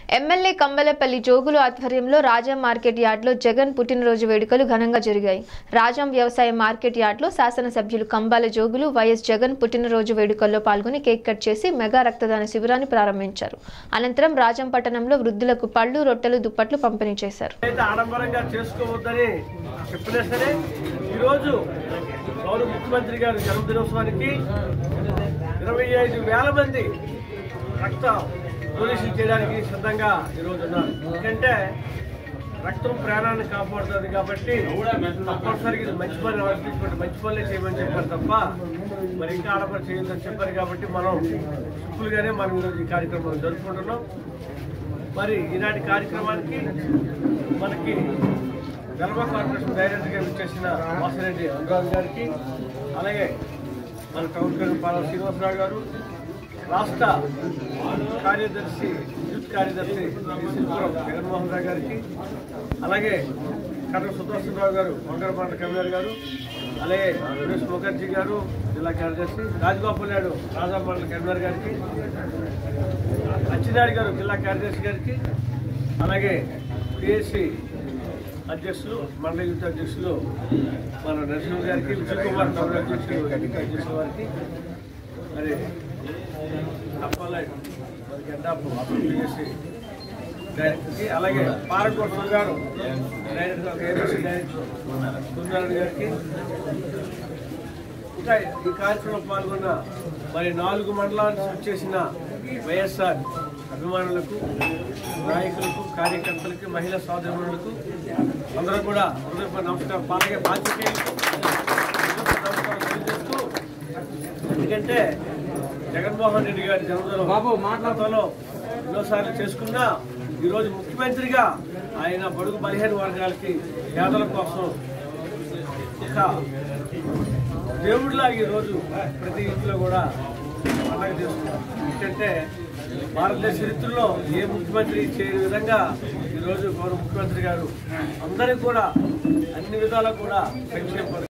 MLA కంబలపల్లి జోగులు ఆధ్వర్యంలో Rajam market యార్డ్లో జగన్ పుట్టినరోజు వేడుకలు ఘనంగా జరిగాయి రాజాం వ్యవసాయ మార్కెట్ యార్డ్లో శాసనసభ్యులు కంబాల జోగులు వైఎస్ జగన్ పుట్టినరోజు వేడుకల్లో పాల్గొని కేక్ కట్ చేసి మెగా రక్తదాన శిబిరాన్ని ప్రారంభించారు అనంతరం రాజాం పట్టణంలో వృద్ధులకు పళ్ళు రొట్టెలు దుప్పట్లు పంపిణీ చేశారు అయితే ఆడంబరంగా చేసుకోవద్దని చెప్పినా సరే ఈరోజు గౌరవ ముఖ్యమంత్రి గారి జన్మదినోత్సవానికి ఇరవై ఐదు వేల మంది రక్త డొనేషన్ చేయడానికి సిద్ధంగా ఈరోజు ఉన్నారు ఎందుకంటే రక్తం ప్రాణాన్ని కాపాడుతుంది కాబట్టి తప్పనిసరిగా ఇది మంచి పని ఆలోచించుకుంటే మంచి పనులే చేయమని చెప్పారు తప్ప మరి ఇంకా ఆడపడి చేయొద్దని చెప్పారు కాబట్టి మనం సింపుల్గానే మనం ఈరోజు ఈ కార్యక్రమం జరుపుకుంటున్నాం మరి ఈనాటి కార్యక్రమానికి మనకి గర్భ కార్పొరేషన్ డైరెక్టర్గా విచ్చేసిన వాసిరెడ్డి అనురాగ్ గారికి అలాగే మన టౌన్ కమిటీ పాల శ్రీనివాసరావు గారు రాష్ట్ర కార్యదర్శి యూత్ కార్యదర్శి శ్రీ శిల్పురం జగన్మోహన్ రావు గారికి అలాగే కర్ణ సుదర్శనరావు గారు వంగరపాట కవిగారు గారు అలాగే సురేష్ ముఖర్జీ గారు జిల్లా కార్యదర్శి రాజగోపాల్ నాయుడు రాజామండల కన్వీనర్ గారికి అచ్చినాయుడు గారు జిల్లా కార్యదర్శి గారికి అలాగే పిఎస్సి అధ్యక్షులు మండల యూత్ అధ్యక్షులు మన నరసింహ గారికి విజయ్ కుమార్ టౌన్ అధ్యక్షులు ఎన్నిక అధ్యక్షుల వారికి మరి తప్పాలయ్య మరి గడ్డాపు అప్పుడు పిఎస్సి డైరెక్టర్కి అలాగే పారకోట గారు డైరెక్టర్ ఏఎస్సీ డైరెక్టర్ సుందరన్ గారికి ఇంకా ఈ కార్యక్రమంలో పాల్గొన్న మరి నాలుగు మండలానికి వచ్చేసిన వైఎస్ఆర్ అభిమానులకు నాయకులకు కార్యకర్తలకు మహిళా సోదరులకు అందరూ కూడా హృదయపూర్వక నమస్కారం అలాగే పాత్రికేయులకు నమస్కారం తెలియజేస్తూ ఎందుకంటే జగన్మోహన్ రెడ్డి గారి జన్మదినం బాబు మాట్లాడతాలో ఎన్నోసార్లు చేసుకున్నా ఈరోజు ముఖ్యమంత్రిగా ఆయన బడుగు బలహీన వర్గాలకి పేదల కోసం ఒక దేవుడిలాగా ఈరోజు ప్రతి ఇంట్లో కూడా పండగ చేస్తున్నారు ఎందుకంటే భారతదేశ చరిత్రలో ఏ ముఖ్యమంత్రి చేయని విధంగా ఈరోజు గౌరవ ముఖ్యమంత్రి గారు అందరికీ కూడా అన్ని విధాలా కూడా సంక్షేమ పథకాలు